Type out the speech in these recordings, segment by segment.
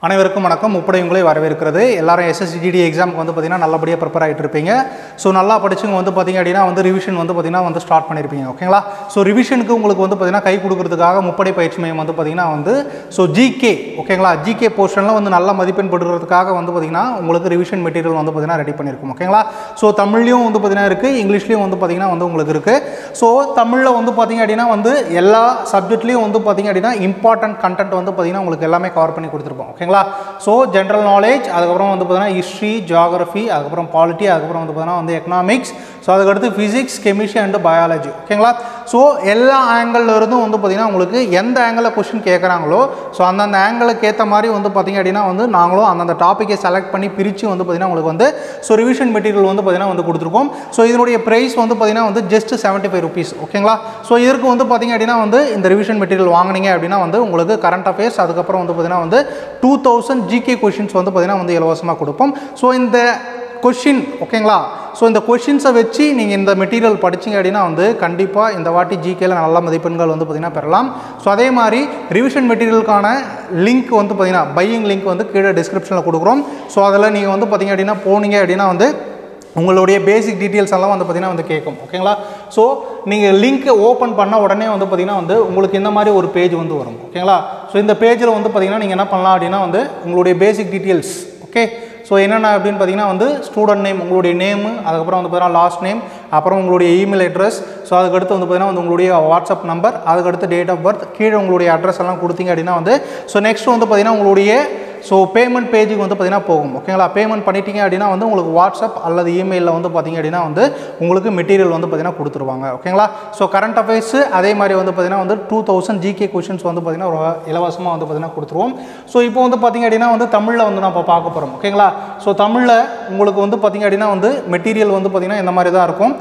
அனைவருக்கும் வணக்கம் முப்படை உங்களை வரவேற்கிறது எல்லாரும் எஸ்எஸ்சிடி எக்ஸாமுக்கு வந்து பார்த்தீங்கன்னா நல்லபடியாக ப்ரிப்பேர் ஆகிட்டு இருப்பீங்க ஸோ நல்லா படிச்சுங்க வந்து பார்த்தீங்க அப்படின்னா வந்து ரிவிஷன் வந்து பார்த்தீங்கன்னா வந்து ஸ்டார்ட் பண்ணியிருப்பீங்க ஓகேங்களா ஸோ ரிவிஷனுக்கு உங்களுக்கு வந்து பார்த்தீங்கன்னா கை கொடுக்கறதுக்காக முப்படை பயிற்சி மையம் வந்து பார்த்தீங்கன்னா வந்து ஸோ ஜிகே ஓகேங்களா ஜிகே போர்ஷனில் வந்து நல்ல மதிப்பெண் பெறுறதுக்காக வந்து பார்த்தீங்கன்னா உங்களுக்கு ரிவிஷன் மெட்டீரியல் வந்து பார்த்தீங்கன்னா ரெடி பண்ணியிருக்கோம் ஓகேங்களா ஸோ தமிழ்லையும் வந்து பார்த்தீங்கன்னா இருக்குது இங்கிலீஷ்லேயும் வந்து பார்த்தீங்கன்னா வந்து உங்களுக்கு இருக்குது ஸோ தமிழில் வந்து பார்த்தீங்க அப்படின்னா வந்து எல்லா சப்ஜெக்ட்லேயும் வந்து பார்த்தீங்க அப்படின்னா இம்பார்ட்டன்ட் கண்டென்ட் வந்து பார்த்தீங்கன்னா உங்களுக்கு எல்லாமே கவர் பண்ணி கொடுத்துருப்போம் ஓகேங்களா ஸோ ஜென்ரல் நாலேஜ் அதுக்கப்புறம் வந்து பார்த்தீங்கன்னா ஹிஸ்ட்ரி ஜியாகிரஃபி அதுக்கப்புறம் பாலிட்டி அதுக்கப்புறம் வந்து பார்த்தீங்கன்னா வந்து எக்கனாமிக்ஸ் ஸோ அதுக்கடுத்து ஃபிசிக்ஸ் கெமிஸ்ட்ரி அண்ட் பயாலஜி ஓகேங்களா ஸோ எல்லா ஆங்கிள் இருந்தும் வந்து பார்த்தீங்கன்னா உங்களுக்கு எந்த ஆங்கிளில் கொஷின் கேட்குறாங்களோ ஸோ அந்தந்த ஆங்கிளுக்கு ஏற்ற மாதிரி வந்து பார்த்தீங்க அப்படின்னா வந்து நாங்களும் அந்தந்த டாப்பிக்கை செலக்ட் பண்ணி பிரித்து வந்து பார்த்தீங்கன்னா உங்களுக்கு வந்து ஸோ ரிவிஷன் மெட்டீரியல் வந்து பார்த்தீங்கன்னா வந்து கொடுத்துருக்கோம் ஸோ இதனுடைய ப்ரைஸ் வந்து பார்த்தீங்கன்னா வந்து ஜஸ்ட் செவன்ட்டி ஃபைவ் ருபீஸ் ஓகேங்களா ஸோ இதற்கு வந்து பார்த்தீங்க அப்படின்னா வந்து இந்த ரிவிஷன் மெட்டீரியல் வாங்குனீங்க அப்படின்னா வந்து உங்களுக்கு கரண்ட் அஃபேர்ஸ் அதுக்கப்புறம் வந்து பார்த்தீங்கன்னா வந்து டூ தௌசண்ட் ஜிகே கொஷின்ஸ் வந்து பார்த்தீங்கன்னா வந்து இலவசமாக கொடுப்போம் ஸோ இந்த கொஷின் ஓகேங்களா ஸோ இந்த கொஷின்ஸை வச்சு நீங்கள் இந்த மெட்டீரியல் படிச்சிங்க அப்படின்னா வந்து கண்டிப்பாக இந்த வாட்டி ஜிகேல நல்ல மதிப்பெண்கள் வந்து பார்த்திங்கன்னா பெறலாம் ஸோ அதே மாதிரி ரிவிஷன் மெட்டீரியலுக்கான லிங்க் வந்து பார்த்திங்கன்னா பையிங் லிங்க் வந்து கீழே டிஸ்கிரிப்ஷனில் கொடுக்குறோம் ஸோ அதில் நீங்கள் வந்து பார்த்திங்க அப்படின்னா போனீங்க அப்படின்னா வந்து உங்களுடைய பேசிக் டீட்டெயில்ஸ் எல்லாம் வந்து பார்த்திங்கன்னா வந்து கேட்கும் ஓகேங்களா ஸோ நீங்கள் லிங்க் ஓப்பன் பண்ண உடனே வந்து பார்த்திங்கன்னா வந்து உங்களுக்கு இந்த மாதிரி ஒரு பேஜ் வந்து வரும் ஓகேங்களா ஸோ இந்த பேஜில் வந்து பார்த்திங்கன்னா நீங்கள் என்ன பண்ணலாம் அப்படின்னா வந்து உங்களுடைய பேசிக் டீட்டெயில்ஸ் ஓகே ஸோ என்னென்ன அப்படின்னு பார்த்தீங்கன்னா வந்து ஸ்டூடெண்ட் நேம் உங்களுடைய நேமு அதுக்கப்புறம் வந்து பார்த்தீங்கன்னா லாஸ்ட் நேம் அப்புறம் உங்களுடைய இமெயில் அட்ரஸ் ஸோ அதுக்கடுத்து வந்து பார்த்தீங்கன்னா வந்து உங்களுடைய வாட்ஸ்அப் நம்பர் அதுக்கடுத்து டேட் ஆஃப் பர்த் கீழே உங்களுடைய அட்ரஸ் எல்லாம் கொடுத்தீங்க அப்படின்னா வந்து ஸோ நெக்ஸ்ட் வந்து பார்த்தீங்கன்னா உங்களுடைய ஸோ பேமெண்ட் பேஜுக்கு வந்து பார்த்தீங்கன்னா போகும் ஓகேங்களா பேமெண்ட் பண்ணிட்டீங்க அப்படின்னா வந்து உங்களுக்கு வாட்ஸ்அப் அல்லது இமெயிலில் வந்து பார்த்தீங்க அப்படின்னா வந்து உங்களுக்கு மெட்டீரியல் வந்து பார்த்தீங்கன்னா கொடுத்துருவாங்க ஓகேங்களா ஸோ கரண்ட் அஃபேர்ஸ் அதே மாதிரி வந்து பார்த்தீங்கன்னா வந்து டூ தௌசண்ட் ஜிகே கொஷின்ஸ் வந்து பார்த்தீங்கன்னா ஒரு இலவசமாக வந்து பார்த்தீங்கன்னா கொடுத்துருவோம் ஸோ இப்போ வந்து பார்த்தீங்க அப்படின்னா வந்து தமிழில் வந்து நம்ம பார்க்க போகிறோம் ஓகேங்களா ஸோ தமிழில் உங்களுக்கு வந்து பார்த்தீங்க அப்படின்னா வந்து மெட்டீரியல் வந்து பார்த்தீங்கன்னா இந்த மாதிரி தான் இருக்கும்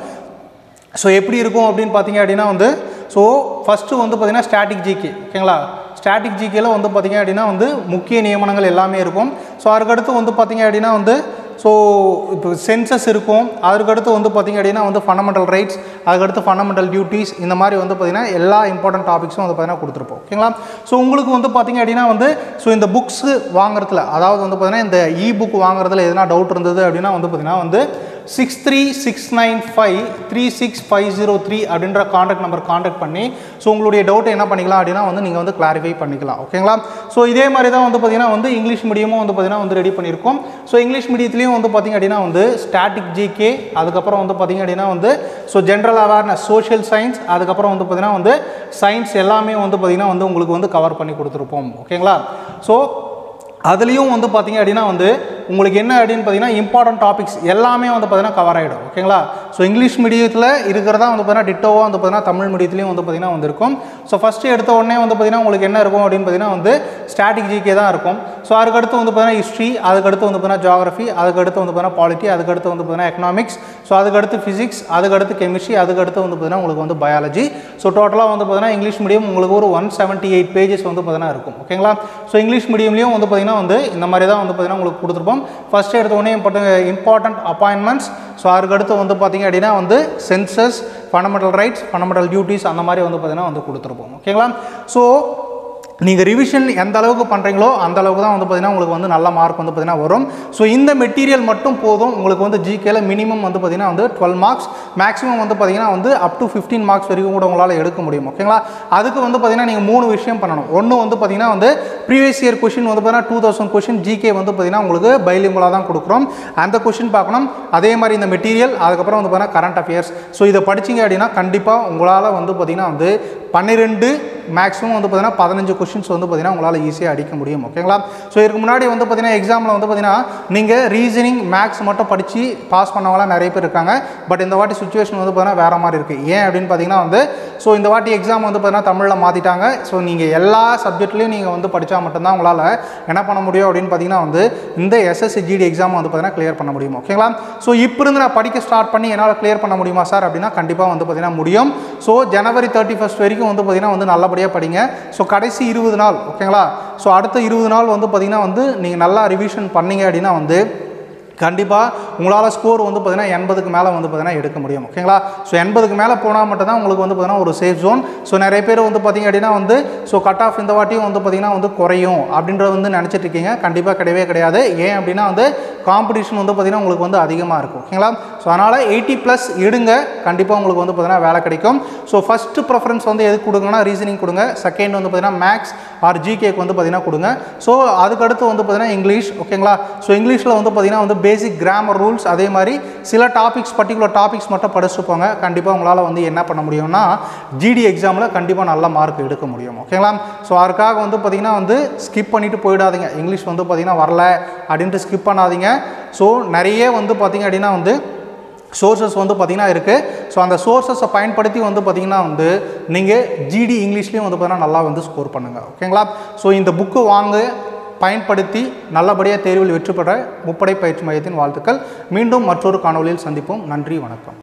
ஸோ எப்படி இருக்கும் அப்படின்னு பார்த்தீங்க அப்படின்னா வந்து ஸோ ஃபஸ்ட்டு வந்து பார்த்தீங்கன்னா ஸ்டாட்டிக் ஜிகே ஓகேங்களா ஸ்டாட்டிக் ஜிகேல வந்து பார்த்திங்க அப்படின்னா வந்து முக்கிய நியமனங்கள் எல்லாமே இருக்கும் ஸோ அதுக்கடுத்து வந்து பார்த்திங்க அப்படின்னா வந்து ஸோ இப்போ சென்சஸ் இருக்கும் அதுக்கடுத்து வந்து பார்த்திங்க அப்படின்னா வந்து ஃபண்டமெண்டல் ரைட்ஸ் அதுக்கடுத்து ஃபண்டமெண்டல் டியூட்டிஸ் இந்த மாதிரி வந்து பார்த்திங்கன்னா எல்லா இம்பார்ட்டன்ட் டாபிக்ஸும் வந்து பார்த்திங்கன்னா கொடுத்துருப்போம் ஓகேங்களா ஸோ உங்களுக்கு வந்து பார்த்திங்க அப்படின்னா வந்து ஸோ இந்த புக்ஸு வாங்குறதுல அதாவது வந்து பார்த்திங்கன்னா இந்த இ புக் வாங்குறதுல எதனா டவுட் இருந்தது அப்படின்னா வந்து பார்த்திங்கன்னா வந்து six three six nine five three six five zero three அப்படின்ற காண்டாக்ட் நம்பர் காண்டாக்ட் பண்ணி ஸோ உங்களுடைய டவுட்டை என்ன பண்ணிக்கலாம் அப்படின்னா வந்து நீங்கள் வந்து கிளாரிஃபை பண்ணிக்கலாம் ஓகேங்களா ஸோ இதே மாதிரி தான் வந்து பார்த்தீங்கன்னா வந்து இங்கிலீஷ் மீடியமும் வந்து பார்த்தீங்கன்னா வந்து ரெடி பண்ணியிருக்கோம் ஸோ இங்கிலீஷ் மீடியத்துலேயும் வந்து பார்த்திங்க அப்படின்னா வந்து ஸ்டாட்டிக் ஜிகே அதுக்கப்புறம் வந்து பார்த்திங்க அப்படின்னா வந்து so general awareness social science அதுக்கப்புறம் வந்து பார்த்திங்கன்னா வந்து சயின்ஸ் எல்லாமே வந்து பார்த்திங்கன்னா வந்து உங்களுக்கு வந்து கவர் பண்ணி கொடுத்துருப்போம் ஓகேங்களா ஸோ அதுலேயும் வந்து பார்த்திங்க அப்படின்னா வந்து உங்களுக்கு என்ன அப்படின்னு பார்த்தீங்கன்னா இம்பார்ட்டன்ட் டாபிக்ஸ் எல்லாமே வந்து பார்த்தீங்கன்னா கவர் ஆகிடும் ஓகேங்களா ஸோ இங்கிலீஷ் மீடியத்தில் இருக்கிறதா வந்து பார்த்தீங்கன்னா டிட்டோவாக வந்து பார்த்தீங்கன்னா தமிழ் மீடியத்துலையும் வந்து பார்த்தீங்கன்னா வந்து இருக்கும் ஸோ ஃபஸ்ட்டு எடுத்த உடனே வந்து பார்த்தீங்கன்னா உங்களுக்கு என்ன இருக்கும் அப்படின்னு பார்த்தீங்கன்னா வந்து ஸ்டாட்டிக் ஜிகே தான் இருக்கும் ஸோ அதுக்கடுத்து வந்து பார்த்தீங்கன்னா ஹிஸ்ட்ரி அதுக்கடுத்து வந்து பார்த்தீங்கன்னா ஜியாகிரஃபி அதுக்கடுத்து வந்து பார்த்தீங்கன்னா பாலிட்டி அதுக்கடுத்து வந்து பார்த்தீங்கன்னா எக்கனாமிக்ஸ் ஸோ அதுக்கடுத்து ஃபிசிக்ஸ் அதுக்கடுத்து கெமிஸ்ட்ரி அதுக்கடுத்து வந்து பார்த்தீங்கன்னா உங்களுக்கு வந்து பயாலஜி ஸோ டோட்டலாக வந்து பார்த்தீங்கன்னா இங்கிலீஷ் மீடியம் உங்களுக்கு ஒரு ஒன் செவன்ட்டி எயிட் பேஜஸ் வந்து பார்த்தீங்கன்னா இருக்கும் ஓகேங்களா ஸோ இங்கிலீஷ் மீடியம்லேயும் வந்து பார்த்தீங்கன்னா வந்து இந்த மாதிரி தான் வந்து பார்த்தீங்கன்னா உங்களுக்கு கொடுத்துருப்போம் ஃபஸ்ட்டு எடுத்த உடனே இம்பார்ட்டன் இம்பார்ட்டன்ட் அப்பாயின்மெண்ட்ஸ் ஸோ அதுக்கடுத்து வந்து பார்த்திங்க அப்படின்னா வந்து census fundamental rights fundamental duties அந்த மாதிரி வந்து பார்த்திங்கன்னா வந்து கொடுத்துருப்போம் ஓகேங்களா ஸோ நீங்கள் ரிவிஷன் எந்த அளவுக்கு பண்ணுறீங்களோ அந்த அளவுக்கு தான் வந்து பார்த்திங்கன்னா உங்களுக்கு வந்து நல்ல மார்க் வந்து பார்த்திங்கன்னா வரும் ஸோ இந்த மெட்டீரியல் மட்டும் போதும் உங்களுக்கு வந்து ஜிகேல மினிமம் வந்து பார்த்திங்கன்னா வந்து டுவெல் மார்க்ஸ் மேக்ஸிமம் வந்து பார்த்திங்கன்னா வந்து அப் டு ஃபிஃப்டீன் மார்க்ஸ் வரைக்கும் கூட உங்களால் எடுக்க முடியும் ஓகேங்களா அதுக்கு வந்து பார்த்திங்கன்னா நீங்கள் மூணு விஷயம் பண்ணணும் ஒன்று வந்து பார்த்திங்கன்னா வந்து ப்ரீவியஸ் இயர் கொஷின் வந்து பார்த்தீங்கன்னா டூ தௌசண்ட் கொஷின் ஜிகே வந்து பார்த்திங்கன்னா உங்களுக்கு பைலிங்குலாக தான் கொடுக்குறோம் அந்த கொஷின் பார்க்கணும் அதே மாதிரி இந்த மெட்டீரியல் அதுக்கப்புறம் வந்து பார்த்தீங்கன்னா கரண்ட் அஃபேர்ஸ் ஸோ இதை படிச்சிங்க அப்படின்னா கண்டிப்பாக உங்களால் வந்து பார்த்திங்கன்னா வந்து பன்னிரெண்டு மேக்ஸிமம் வந்து பார்த்தீங்கன்னா பதினஞ்சு கொஷின்ஸ் வந்து பார்த்தீங்கன்னா உங்களால் ஈஸியாக அடிக்க முடியும் ஓகேங்களா ஸோ இதுக்கு முன்னாடி வந்து பார்த்தீங்கன்னா எக்ஸாமில் வந்து பார்த்தீங்கன்னா நீங்கள் ரீசனிங் மேக்ஸ் மட்டும் படித்து பாஸ் பண்ணவங்களாம் நிறைய பேர் இருக்காங்க பட் இந்த வாட்டி சுச்சுவேஷன் வந்து பார்த்தீங்கன்னா வேறு மாதிரி இருக்குது ஏன் அப்படின்னு பார்த்தீங்கன்னா வந்து ஸோ இந்த வாட்டி எக்ஸாம் வந்து பார்த்தீங்கன்னா தமிழில் மாற்றிட்டாங்க ஸோ நீங்கள் எல்லா சப்ஜெக்ட்லேயும் நீங்கள் வந்து படித்தா மட்டும்தான் உங்களால் என்ன பண்ண முடியும் அப்படின்னு பார்த்தீங்கன்னா வந்து இந்த எஸ்எஸ்சி ஜிடி எக்ஸாம் வந்து பார்த்தீங்கன்னா கிளியர் பண்ண முடியும் ஓகேங்களா ஸோ இப்போ இருந்து நான் படிக்க ஸ்டார்ட் பண்ணி என்னால் கிளியர் பண்ண முடியுமா சார் அப்படின்னா கண்டிப்பாக வந்து பார்த்தீங்கன்னா முடியும் ஸோ ஜனவரி தேர்ட்டி ஃபஸ்ட் வரைக்கும் வந்து பார்த்தீங்கன்னா வந்து நல்லபடியாக படிங்க ஸோ கடைசி இருபது நாள் ஓகேங்களா ஸோ அடுத்த இருபது நாள் வந்து பார்த்திங்கன்னா வந்து நீங்கள் நல்லா ரிவிஷன் பண்ணீங்க அப்படின்னா வந்து கண்டிப்பாக உங்களால் ஸ்கோர் வந்து பார்த்தீங்கன்னா எண்பதுக்கு மேலே வந்து பார்த்தீங்கன்னா எடுக்க முடியும் ஓகேங்களா ஸோ எண்பதுக்கு மேலே போனால் மட்டும்தான் உங்களுக்கு வந்து பார்த்தீங்கன்னா ஒரு சேஃப் ஜோன் ஸோ நிறைய பேர் வந்து பார்த்தீங்க அப்படின்னா வந்து ஸோ கட் ஆஃப் இந்த வாட்டியும் வந்து பார்த்தீங்கன்னா வந்து குறையும் அப்படின்றத வந்து நினச்சிட்டு இருக்கீங்க கண்டிப்பாக கிடையவே கிடையாது ஏன் அப்படின்னா வந்து காம்படிஷன் வந்து பார்த்தீங்கன்னா உங்களுக்கு வந்து அதிகமாக இருக்கும் ஓகேங்களா ஸோ அதனால் எயிட்டி ப்ளஸ் எடுங்க கண்டிப்பாக உங்களுக்கு வந்து பார்த்தீங்கன்னா வேலை கிடைக்கும் ஸோ ஃபஸ்ட்டு ப்ரிஃபரன்ஸ் வந்து எதுக்கு கொடுங்கன்னா ரீசனிங் கொடுங்க செகண்ட் வந்து பார்த்தீங்கன்னா மேக்ஸ் ஆர் ஜிகேக்கு வந்து பார்த்தீங்கன்னா கொடுங்க ஸோ அதுக்கடுத்து வந்து பார்த்தீங்கன்னா இங்கிலீஷ் ஓகேங்களா ஸோ இங்கிலீஷில் வந்து பார்த்தீங்கன்னா வந்து பேசிக் கிராமர் ரூல்ஸ் அதே மாதிரி சில டாபிக்ஸ் பர்டிகுலர் டாபிக்ஸ் மட்டும் படிச்சுட்டு போங்க கண்டிப்பாக உங்களால் வந்து என்ன பண்ண முடியும்னா ஜிடி எக்ஸாமில் கண்டிப்பாக நல்ல மார்க் எடுக்க முடியும் ஓகேங்களா ஸோ அதுக்காக வந்து பார்த்தீங்கன்னா வந்து ஸ்கிப் பண்ணிட்டு போயிடாதீங்க இங்கிலீஷ் வந்து பார்த்தீங்கன்னா வரல அப்படின்ட்டு ஸ்கிப் பண்ணாதீங்க ஸோ நிறைய வந்து பார்த்தீங்க அப்படின்னா வந்து சோர்சஸ் வந்து பார்த்திங்கன்னா இருக்குது ஸோ அந்த சோர்சஸை பயன்படுத்தி வந்து பார்த்திங்கன்னா வந்து நீங்கள் ஜிடி இங்கிலீஷ்லேயும் வந்து பார்த்தீங்கன்னா நல்லா வந்து ஸ்கோர் பண்ணுங்கள் ஓகேங்களா ஸோ இந்த புக்கு வாங்க பயன்படுத்தி நல்லபடியாக தேர்வில் வெற்றி பெற முப்படை பயிற்சி மையத்தின் வாழ்த்துக்கள் மீண்டும் மற்றொரு காணொலியில் சந்திப்போம் நன்றி வணக்கம்